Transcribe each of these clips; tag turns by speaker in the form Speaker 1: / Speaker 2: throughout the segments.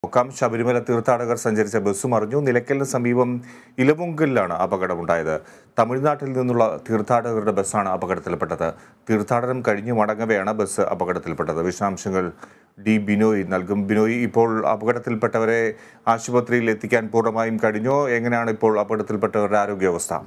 Speaker 1: നോക്കാം ശബരിമല തീർത്ഥാടകർ സഞ്ചരിച്ച ബസ് മറിഞ്ഞു നിലയ്ക്കലിന് സമീപം ഇലവുങ്കലിലാണ് അപകടമുണ്ടായത് തമിഴ്നാട്ടിൽ നിന്നുള്ള തീർത്ഥാടകരുടെ ബസ്സാണ് അപകടത്തിൽപ്പെട്ടത് തീർത്ഥാടനം കഴിഞ്ഞു മടങ്ങവെയാണ് ബസ് അപകടത്തിൽപ്പെട്ടത് വിശദാംശങ്ങൾ ഡി ബിനോയ് നൽകും ബിനോയ് ഇപ്പോൾ അപകടത്തിൽപ്പെട്ടവരെ ആശുപത്രിയിൽ എത്തിക്കാൻ പൂർണ്ണമായും കഴിഞ്ഞോ എങ്ങനെയാണ് ഇപ്പോൾ അപകടത്തിൽപ്പെട്ടവരുടെ ആരോഗ്യാവസ്ഥ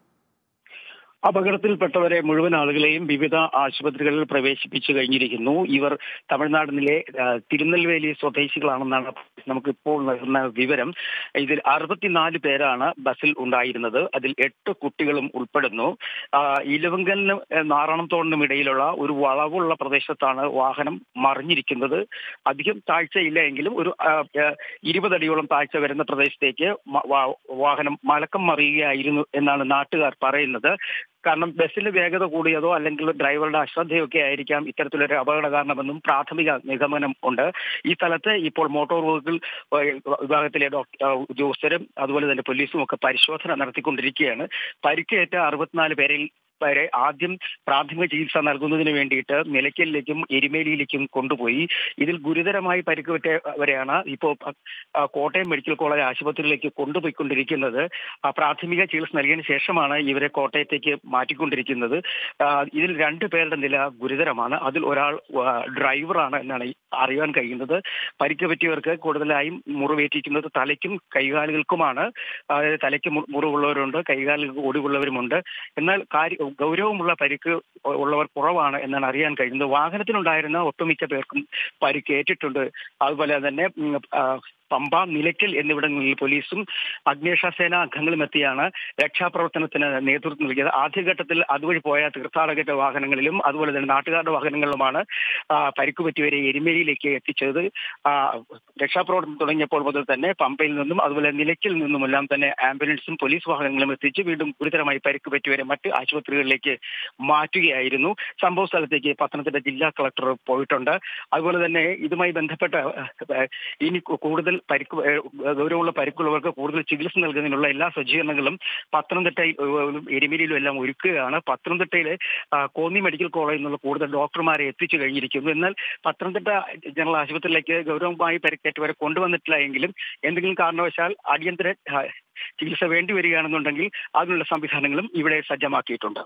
Speaker 2: അപകടത്തിൽപ്പെട്ടവരെ മുഴുവൻ ആളുകളെയും വിവിധ ആശുപത്രികളിൽ പ്രവേശിപ്പിച്ചു കഴിഞ്ഞിരിക്കുന്നു ഇവർ തമിഴ്നാടിലെ ആ, തിരുനെൽവേലി സ്വദേശികളാണെന്നാണ് നമുക്ക് ഇപ്പോൾ നൽകുന്ന വിവരം ഇതിൽ അറുപത്തിനാല് പേരാണ് ബസ്സിൽ ഉണ്ടായിരുന്നത് അതിൽ എട്ട് കുട്ടികളും ഉൾപ്പെടുന്നു ആ, ഇലവുങ്കലിനും ഏ, നാറാണത്തോടിനും ഇടയിലുള്ള ഒരു വളവുള്ള പ്രദേശത്താണ് വാഹനം മറിഞ്ഞിരിക്കുന്നത് അധികം താഴ്ചയില്ല എങ്കിലും ഒരു ആ, ആ, ഇരുപതടിയോളം താഴ്ച വരുന്ന പ്രദേശത്തേക്ക് മ- വാ- വാഹനം മലക്കം മറിയുകയായിരുന്നു എന്നാണ് നാട്ടുകാർ പറയുന്നത് കാരണം ബസ്സിന് വേഗത കൂടിയതോ അല്ലെങ്കിൽ ഡ്രൈവറുടെ അശ്രദ്ധയൊക്കെ ആയിരിക്കാം ഇത്തരത്തിലൊരു അപകട കാരണമെന്നും പ്രാഥമിക നിഗമനം ഉണ്ട് ഈ സ്ഥലത്ത് ഇപ്പോൾ മോട്ടോർ വെഹിക്കിൾ ഏഹ്, വിഭാഗത്തിലെ ഡോക്ടർ ഏഹ്, ഉദ്യോഗസ്ഥരും അതുപോലെ തന്നെ പോലീസും ഒക്കെ പരിശോധന നടത്തിക്കൊണ്ടിരിക്കുകയാണ് പരിക്കേറ്റ അറുപത്തിനാല് പേരിൽ വരെ ആദ്യം പ്രാഥമിക ചികിത്സ നൽകുന്നതിന് വേണ്ടിയിട്ട് നിലയ്ക്കലിലേക്കും എരുമേലിയിലേക്കും കൊണ്ടുപോയി ഇതിൽ ഗുരുതരമായി പരിക്കുപറ്റവരെയാണ് ഇപ്പോൾ ആ, കോട്ടയം മെഡിക്കൽ കോളേജ് ആശുപത്രിയിലേക്ക് കൊണ്ടുപോയിക്കൊണ്ടിരിക്കുന്നത് ആ, പ്രാഥമിക ചികിത്സ നൽകിയതിനു ശേഷമാണ് ഇവരെ കോട്ടയത്തേക്ക് മാറ്റിക്കൊണ്ടിരിക്കുന്നത് ആ, ഇതിൽ രണ്ട് പേരുടെ നില ഗുരുതരമാണ് അതിൽ ഒരാൾ ആ, ഡ്രൈവറാണ് എന്നാണ് ഈ അറിയാൻ കഴിയുന്നത് പരിക്ക് പറ്റിയവർക്ക് കൂടുതലായും മുറിവേറ്റിരിക്കുന്നത് തലയ്ക്കും കൈകാലുകൾക്കുമാണ് അതായത് തലയ്ക്ക് മു- മുറിവുള്ളവരുണ്ട് കൈകാലുകൾക്ക് ഒടിവുള്ളവരുമുണ്ട് എന്നാൽ കാര്യ ഗൗരവമുള്ള പരിക്ക് ഉള്ളവർ കുറവാണ് എന്നാണ് അറിയാൻ കഴിയുന്നത് വാഹനത്തിലുണ്ടായിരുന്ന ഒട്ടുമിക്ക പേർക്കും പരിക്കേറ്റിട്ടുണ്ട് അതുപോലെ തന്നെ ഉം, ആ, പമ്പ നിലയ്ക്കൽ എന്നിവിടങ്ങളിൽ പോലീസും അഗ്നിരക്ഷാസേന അംഗങ്ങളും എത്തിയാണ് രക്ഷാപ്രവർത്തനത്തിന് നേതൃത്വം നൽകിയത് ആദ്യഘട്ടത്തിൽ അതുവഴി പോയ തീർത്ഥാടകരുടെ വാഹനങ്ങളിലും അതുപോലെ തന്നെ നാട്ടുകാരുടെ വാഹനങ്ങളിലുമാണ് ആ, പരിക്ക് പറ്റിയവരെ എരുമേലിയിലേക്ക് എത്തിച്ചത് ആ, രക്ഷാപ്രവർത്തനം തുടങ്ങിയപ്പോൾ മുതൽ തന്നെ പമ്പയിൽ നിന്നും അതുപോലെ നിലയ്ക്കൽ നിന്നുമെല്ലാം തന്നെ ആംബുലൻസും പോലീസ് വാഹനങ്ങളും എത്തിച്ച് വീണ്ടും ഗുരുതരമായി പരിക്ക് പറ്റിയവരെ മറ്റ് ആശുപത്രികളിലേക്ക് മാറ്റുകയായിരുന്നു സംഭവ സ്ഥലത്തേക്ക് പത്തനംതിട്ട ജില്ലാ കളക്ടർ പോയിട്ടുണ്ട് അതുപോലെ തന്നെ ഇതുമായി ബന്ധപ്പെട്ട ഏഹ്, ഇനി കു- കൂടുതൽ പരിക്ക് ഏഹ്, ഗൗരവമുള്ള പരിക്കുള്ളവർക്ക് കൂടുതൽ ചികിത്സ നൽകുന്നതിനുള്ള എല്ലാ സജ്ജീകരണങ്ങളും പത്തനംതിട്ടയിൽ ഏഹ്, എരുമേലിയിലും എല്ലാം ഒരുക്കുകയാണ് പത്തനംതിട്ടയിലെ ആ, കോന്നി മെഡിക്കൽ കോളേജിൽ നിന്നുള്ള കൂടുതൽ ഡോക്ടർമാരെ എത്തിച്ചു കഴിഞ്ഞിരിക്കുന്നു എന്നാൽ പത്തനംതിട്ട ജനറൽ ആശുപത്രിയിലേക്ക് ഗൗരവമായി പരിക്കേറ്റവരെ കൊണ്ടുവന്നിട്ടില്ല എങ്കിലും എന്തെങ്കിലും കാരണവശാൽ അടിയന്തര ആ, ചികിത്സ വേണ്ടി വരികയാണെന്നുണ്ടെങ്കിൽ അതിനുള്ള സംവിധാനങ്ങളും ഇവിടെ സജ്ജമാക്കിയിട്ടുണ്ട്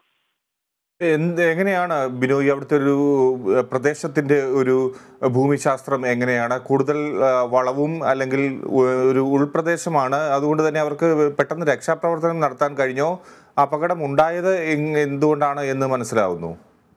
Speaker 1: എന്ത് എങ്ങനെയാണ് ബിനോയ് അവിടുത്തെ ഒരു ഏഹ്, പ്രദേശത്തിന്റെ ഒരു ഭൂമിശാസ്ത്രം എങ്ങനെയാണ് കൂടുതൽ ആ, വളവും അല്ലെങ്കിൽ ഉ- ഒരു ഉൾപ്രദേശമാണ് അതുകൊണ്ട് തന്നെ അവർക്ക് പെട്ടെന്ന് രക്ഷാപ്രവർത്തനം നടത്താൻ കഴിഞ്ഞോ അപകടം ഉണ്ടായത് എങ്- എന്തുകൊണ്ടാണ് എന്ന് മനസ്സിലാവുന്നു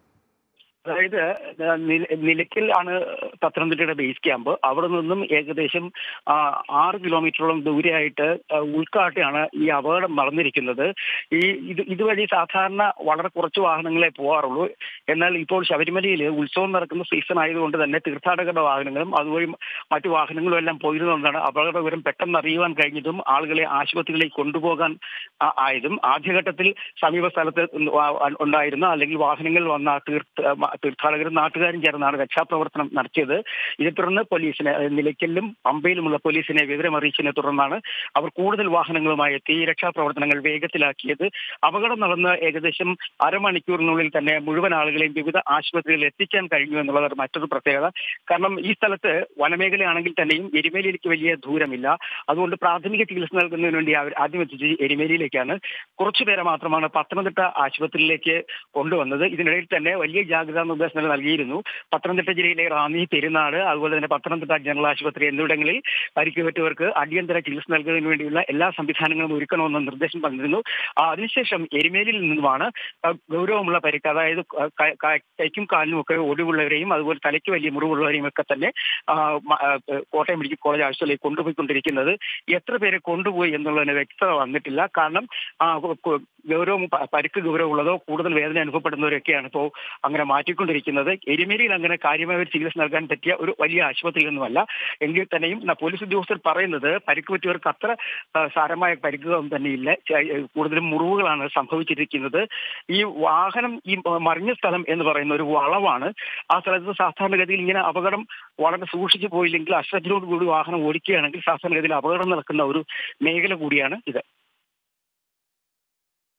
Speaker 2: അതായത് ആ, നില- നിലയ്ക്കൽ ആണ് പത്തനംതിട്ടയുടെ ബേസ് ക്യാമ്പ് അവിടെ നിന്നും ഏകദേശം ആ, ആറ് കിലോമീറ്ററോളം ദൂരെയായിട്ട് ആ, ഉൾക്കാട്ടിയാണ് ഈ അപകടം നടന്നിരിക്കുന്നത് ഈ ഇത് ഇതുവഴി സാധാരണ വളരെ കുറച്ച് വാഹനങ്ങളെ പോകാറുള്ളൂ എന്നാൽ ഇപ്പോൾ ശബരിമലയിൽ ഉത്സവം നടക്കുന്ന സീസൺ ആയതുകൊണ്ട് തന്നെ തീർത്ഥാടകരുടെ വാഹനങ്ങളും അതുവഴി മറ്റു വാഹനങ്ങളും എല്ലാം പോയിരുന്നതുകൊണ്ടാണ് അപകട വിവരം പെട്ടെന്ന് അറിയുവാൻ കഴിഞ്ഞതും ആളുകളെ ആശുപത്രിയിലേക്ക് കൊണ്ടുപോകാൻ ആ, ആയതും ആദ്യഘട്ടത്തിൽ സമീപ സ്ഥലത്ത് ഉണ്ടായിരുന്ന അല്ലെങ്കിൽ വാഹനങ്ങളിൽ വന്ന തീർത്ഥ മ- തീർത്ഥാടകരും നാട്ടുകാരും ചേർന്നാണ് രക്ഷാപ്രവർത്തനം നടത്തിയത് ഇതേ തുടർന്ന് പോലീസിനെ അതായത് നിലയ്ക്കലിലും പമ്പയിലുമുള്ള പോലീസിനെ വിവരം അറിയിച്ചതിനെ തുടർന്നാണ് അവർ കൂടുതൽ വാഹനങ്ങളുമായി എത്തി ഈ രക്ഷാപ്രവർത്തനങ്ങൾ വേഗത്തിലാക്കിയത് അപകടം നടന്ന് ഏകദേശം അരമണിക്കൂറിനുള്ളിൽ തന്നെ മുഴുവൻ ആളുകളെയും വിവിധ ആശുപത്രികളിൽ എത്തിക്കാൻ കഴിഞ്ഞു എന്നുള്ളത് മറ്റൊരു പ്രത്യേകത കാരണം ഈ സ്ഥലത്ത് വനമേഖലയാണെങ്കിൽ തന്നെയും എരുമേലിയിലേക്ക് വലിയ ദൂരമില്ല അതുകൊണ്ട് പ്രാഥമിക ചികിത്സ നൽകുന്നതിന് വേണ്ടി അവർ ആദ്യം എത്തിച്ചത് എരുമേലിയിലേക്കാണ് കുറച്ചു പേരെ മാത്രമാണ് പത്തനംതിട്ട ആശുപത്രിയിലേക്ക് കൊണ്ടുവന്നത് ഇതിനിടയിൽ തന്നെ വലിയ ജാഗ്രതാ നിർദ്ദേശങ്ങൾ നൽകിയിരുന്നു പത്തനംതിട്ട ജില്ലയിലെ റാന്നി പെരുന്നാട് അതുപോലെ തന്നെ പത്തനംതിട്ട ജനറൽ ആശുപത്രി എന്നിവിടങ്ങളിൽ പരിക്കുപറ്റവർക്ക് അടിയന്തര ചികിത്സ നൽകുന്നതിന് വേണ്ടിയുള്ള എല്ലാ സംവിധാനങ്ങളും ഒരുക്കണമെന്ന് നിർദ്ദേശം തന്നിരുന്നു ആ, അതിനുശേഷം എരുമേലിയിൽ നിന്നുമാണ് ആ, ഗൗരവമുള്ള പരിക്ക് അതായത് ക- ക- കൈക്കും കാലിനും ഒക്കെ ഒടിവുള്ളവരെയും അതുപോലെ തലയ്ക്ക് വലിയ മുറിവുള്ളവരെയും ഒക്കെ തന്നെ ആ, മ- ആ, കോട്ടയം മെഡിക്കൽ കോളേജ് ആശുപത്രിയിലേക്ക് കൊണ്ടുപോയിക്കൊണ്ടിരിക്കുന്നത് എത്ര പേരെ കൊണ്ടുപോയി എന്നുള്ളതിന് വ്യക്തത വന്നിട്ടില്ല കാരണം ആ, കു- കു- ഗൗരവം പ- പരിക്ക് ഗൗരവമുള്ളതോ കൂടുതൽ വേദന അനുഭവപ്പെടുന്നവരൊക്കെയാണ് ഇപ്പോൾ അങ്ങനെ മാറ്റിക്കൊണ്ടിരിക്കുന്നത് എരുമേലിയിൽ അങ്ങനെ കാര്യമായ ഒരു ചികിത്സ നൽകാൻ പറ്റിയ ഒരു വലിയ ആശുപത്രിയൊന്നുമല്ല എങ്കിൽ തന്നെയും ന- പോലീസ് ഉദ്യോഗസ്ഥർ പറയുന്നത് പരിക്ക് പറ്റിയവർക്ക് അത്ര ആ, സാരമായ പരിക്കുകളൊന്നും തന്നെയില്ല ച- കൂടുതലും മുറിവുകളാണ് സംഭവിച്ചിരിക്കുന്നത് ഈ വാഹനം ഈ മറിഞ്ഞ സ്ഥലം എന്ന് പറയുന്ന ഒരു വളവാണ് ആ സ്ഥലത്ത് സാധാരണഗതിയിൽ ഇങ്ങനെ അപകടം വളരെ സൂക്ഷിച്ചു പോയില്ലെങ്കിൽ അശ്രദ്ധയോടുകൂടി വാഹനം ഓടിക്കുകയാണെങ്കിൽ സാധാരണഗതിയിൽ അപകടം നടക്കുന്ന ഒരു മേഖല കൂടിയാണ് ഇത്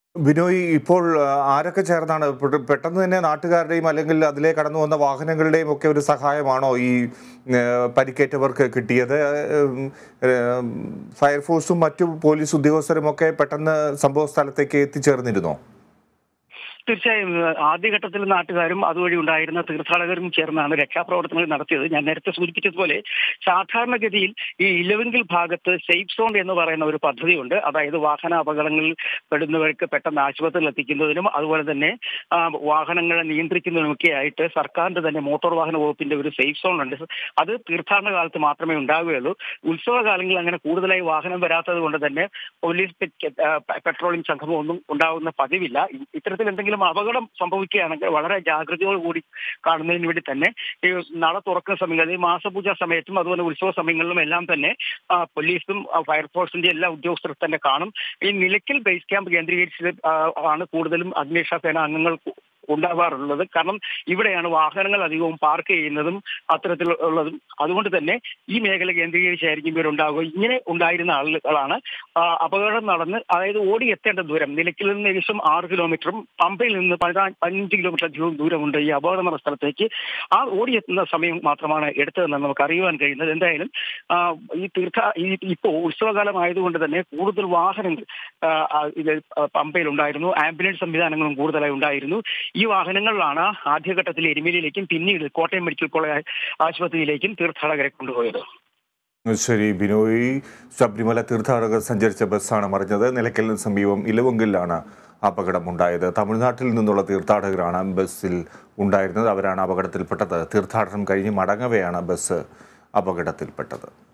Speaker 1: ബിനോയ് ഇപ്പോൾ ആ, ആരൊക്കെ ചേർന്നാണ് പെട്ട- പെട്ടെന്ന് തന്നെ നാട്ടുകാരുടെയും അല്ലെങ്കിൽ അതിലെ കടന്നു വന്ന വാഹനങ്ങളുടെയും ഒക്കെ ഒരു സഹായമാണോ ഈ ഏ, പരിക്കേറ്റവർക്ക് കിട്ടിയത് ഉം, ഏ, ഫയർഫോഴ്സും മറ്റു പോലീസ് ഉദ്യോഗസ്ഥരും ഒക്കെ പെട്ടെന്ന് സംഭവ സ്ഥലത്തേക്ക് എത്തിച്ചേർന്നിരുന്നോ
Speaker 2: തീർച്ചയായും ഏഹ്, ആദ്യഘട്ടത്തിൽ നാട്ടുകാരും അതുവഴി ഉണ്ടായിരുന്ന തീർത്ഥാടകരും ചേർന്നാണ് രക്ഷാപ്രവർത്തനങ്ങൾ നടത്തിയത് ഞാൻ നേരത്തെ സൂചിപ്പിച്ചതുപോലെ സാധാരണഗതിയിൽ ഈ ഇലവെങ്കിൽ ഭാഗത്ത് സേഫ് സോൺ എന്ന് പറയുന്ന ഒരു പദ്ധതിയുണ്ട് അതായത് വാഹന അപകടങ്ങളിൽ പെടുന്നവർക്ക് പെട്ടെന്ന് ആശുപത്രിയിൽ എത്തിക്കുന്നതിനും അതുപോലെ തന്നെ ആ, വാഹനങ്ങളെ നിയന്ത്രിക്കുന്നതിനുമൊക്കെ ആയിട്ട് സർക്കാരിന്റെ തന്നെ മോട്ടോർ വാഹന വകുപ്പിന്റെ ഒരു സേഫ് സോൺ ഉണ്ട് അത് തീർത്ഥാടന കാലത്ത് മാത്രമേ ഉണ്ടാവുകയുള്ളൂ ഉത്സവകാലങ്ങളിൽ അങ്ങനെ കൂടുതലായി വാഹനം വരാത്തത് കൊണ്ട് തന്നെ പോലീസ് പെ- ആ, പെട്രോളിംഗ് സംഘമോ ഒന്നും ഉണ്ടാകുന്ന പതിവില്ല ഇ- ഇത്തരത്തിൽ എന്തെങ്കിലും അപകടം സംഭവിക്കുകയാണെങ്കിൽ വളരെ ജാഗ്രതയോടുകൂടി കാണുന്നതിന് വേണ്ടി തന്നെ ഈ നട തുറക്കുന്ന സമയങ്ങളിൽ ഈ മാസപൂജ സമയത്തും അതുപോലെ ഉത്സവ സമയങ്ങളിലും എല്ലാം തന്നെ ആ, പോലീസും ആ, ഫയർഫോഴ്സിന്റെ എല്ലാ ഉദ്യോഗസ്ഥർ തന്നെ കാണും ഈ നിലയ്ക്കൽ ബേസ് ക്യാമ്പ് കേന്ദ്രീകരിച്ച് ആ, ആണ് കൂടുതലും അഗ്നിരക്ഷാ സേന അംഗങ്ങൾ ഉണ്ടാവാറുള്ളത് കാരണം ഇവിടെയാണ് വാഹനങ്ങൾ അധികവും പാർക്ക് ചെയ്യുന്നതും അത്തരത്തിലുള്ളതും അതുകൊണ്ട് തന്നെ ഈ മേഖല കേന്ദ്രീകരിച്ചായിരിക്കും ഇവരുണ്ടാവുക ഇങ്ങനെ ഉണ്ടായിരുന്ന ആളുകളാണ് ആ, അപകടം നടന്ന് അതായത് ഓടി എത്തേണ്ട ദൂരം നിലയ്ക്കിൽ നിന്ന് ഏകദേശം ആറ് കിലോമീറ്ററും പമ്പയിൽ നിന്ന് പതിനാ- പതിനഞ്ച് കിലോമീറ്റർ അധികവും ദൂരമുണ്ട് ഈ അപകടം നടന്ന സ്ഥലത്തേക്ക് ആ ഓടിയെത്തുന്ന സമയം മാത്രമാണ് എടുത്തതെന്ന് നമുക്ക് അറിയുവാൻ കഴിയുന്നത് എന്തായാലും ആ, ഈ തീർത്ഥ ഈ ഇപ്പോൾ ഉത്സവകാലം ആയതുകൊണ്ട് തന്നെ കൂടുതൽ വാഹനങ്ങൾ ആ, ആ, ഇത് പമ്പയിൽ ഉണ്ടായിരുന്നു ആംബുലൻസ് സംവിധാനങ്ങളും കൂടുതലായി ഉണ്ടായിരുന്നു ഈ വാഹനങ്ങളിലാണ് ആദ്യഘട്ടത്തിൽ എരുമേലിയിലേക്കും പിന്നീട് കോട്ടയം മെഡിക്കൽ കോളേജ് ആശുപത്രിയിലേക്കും തീർത്ഥാടകരെ കൊണ്ടുപോയത്
Speaker 1: ശരി ബിനോയ് ശബരിമല തീർത്ഥാടകർ സഞ്ചരിച്ച ബസ്സാണ് മറിഞ്ഞത് നിലയ്ക്കലിന് സമീപം ഇലവുങ്കിലാണ് അപകടമുണ്ടായത് തമിഴ്നാട്ടിൽ നിന്നുള്ള തീർത്ഥാടകരാണ് ബസ്സിൽ ഉണ്ടായിരുന്നത് അവരാണ് അപകടത്തിൽപ്പെട്ടത് തീർത്ഥാടനം കഴിഞ്ഞ് മടങ്ങവെയാണ് ബസ് അപകടത്തിൽപ്പെട്ടത്